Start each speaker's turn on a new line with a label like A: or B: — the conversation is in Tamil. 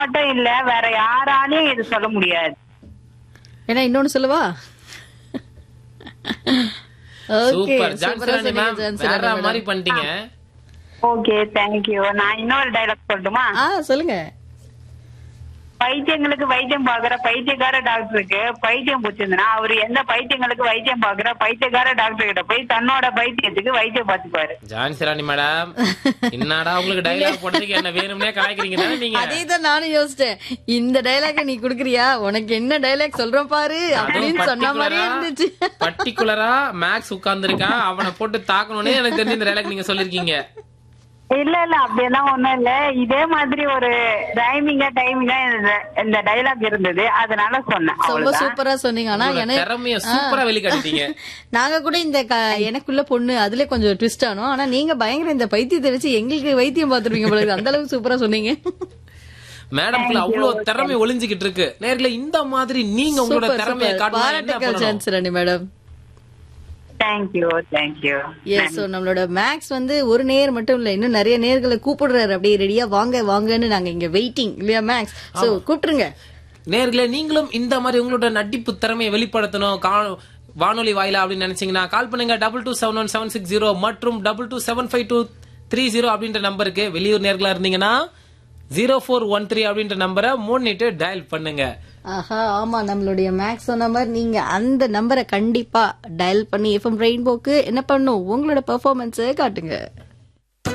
A: மட்டும் இல்ல வேற யாராலையும் இது சொல்ல முடியாது
B: ஏன்னா இன்னொன்னு சொல்லவா ஓகே
C: சூப்பர் ஜான்சராணி மேம் வேற மாதிரி பண்ணிட்டீங்க
A: ஓகே தேங்க்யூ நான் இன்னொரு டைலாக் சொல்லட்டுமா
B: ஆ சொல்லுங்க
A: பைத்தியங்களுக்கு வைத்தியம் பாக்குற பைத்தியக்கார டாக்டருக்கு பைத்தியம் பிடிச்சிருந்தனா அவரு எந்த பைத்தியங்களுக்கு வைத்தியம் பாக்குற பைத்தியக்கார டாக்டர் கிட்ட போய் தன்னோட பைத்தியத்துக்கு வைத்தியம் பார்த்துப்பாரு
C: ஜான்சராணி மேடம் என்னடா உங்களுக்கு டைலாக் போட்டதுக்கு என்ன வேணும்னே கலாய்க்கிறீங்க தானே நீங்க
B: அதே தான் நானும் யோசிச்சேன் இந்த டைலாக நீ குடுக்குறியா உனக்கு என்ன டைலாக் சொல்றேன் பாரு அப்படின்னு சொன்ன மாதிரியே இருந்துச்சு
C: பர்டிகுலரா மேக்ஸ் உட்கார்ந்துருக்கான் அவனை போட்டு தாக்கணும்னே எனக்கு தெரிஞ்ச இந்த டைலாக் நீங்க சொல்லிருக்கீங்க
A: இல்ல இல்ல அப்படியெல்லாம் ஒண்ணும் இல்ல இதே மாதிரி ஒரு டைமிங்கா டைமிங்கா இந்த டைலாக் இருந்தது அதனால சொன்னேன்
B: ரொம்ப
A: அவ்வளவுதான்.
B: சூப்பரா சொன்னீங்க ஆனா
C: உங்களோட
B: எனக்கு
C: திறமைய சூப்பரா வெளிக்காட்டிட்டீங்க
B: நாங்க கூட இந்த க- எனக்குள்ள பொண்ணு அதுல கொஞ்சம் ட்விஸ்ட் ஆனோம் ஆனா நீங்க பயங்கர இந்த பைத்தியத்தை வச்சு எங்களுக்கு வைத்தியம் பாத்துருவீங்க போல இருக்கு. அந்த அளவுக்கு சூப்பரா சொன்னீங்க
C: மேடம்குள்ள அவ்வளவு திறமை ஒளிஞ்சுகிட்டு இருக்கு நேர்ல இந்த மாதிரி நீங்க உங்களோட
B: சூப்பர்
C: திறமையை
B: சூப்பர்
C: காட்டணும் என்ன
B: பாராட்டுக்கள்
C: பண்ணணும்
B: chance Rani madam
A: thank you thank you
B: yes so நம்மளோட மேக்ஸ் வந்து ஒரு நேர் மட்டும் இல்ல இன்னும் நிறைய நேர்களை கூப்பிடுறாரு அப்படியே ரெடியா வாங்க வாங்கன்னு நாங்க இங்க வெயிட்டிங் இல்லையா மேக்ஸ் சோ கூப்பிட்டுருங்க
C: நேர்களே நீங்களும் இந்த மாதிரி உங்களோட நடிப்பு திறமையை வெளிப்படுத்தணும் கா- வானொலி வாயிலா அப்படின்னு நினைச்சீங்கன்னா கால் பண்ணுங்க double two seven one seven six zero மற்றும் double two seven five two three zero அப்படின்ற நம்பருக்கு வெளியூர் நேர்களா இருந்தீங்கன்னா ஜீரோ ஃபோர் ஒன் த்ரீ அப்படின்ற நம்பரை மூணிட்டு டயல் பண்ணுங்க
B: ஆஹா ஆமா நம்மளுடைய மேக்ஸ் சொன்ன மாதிரி நீங்க அந்த நம்பரை கண்டிப்பா டயல் பண்ணி எஃப்எம் ரெயின்போக்கு என்ன பண்ணும் உங்களோட பெர்ஃபார்மன்ஸை காட்டுங்க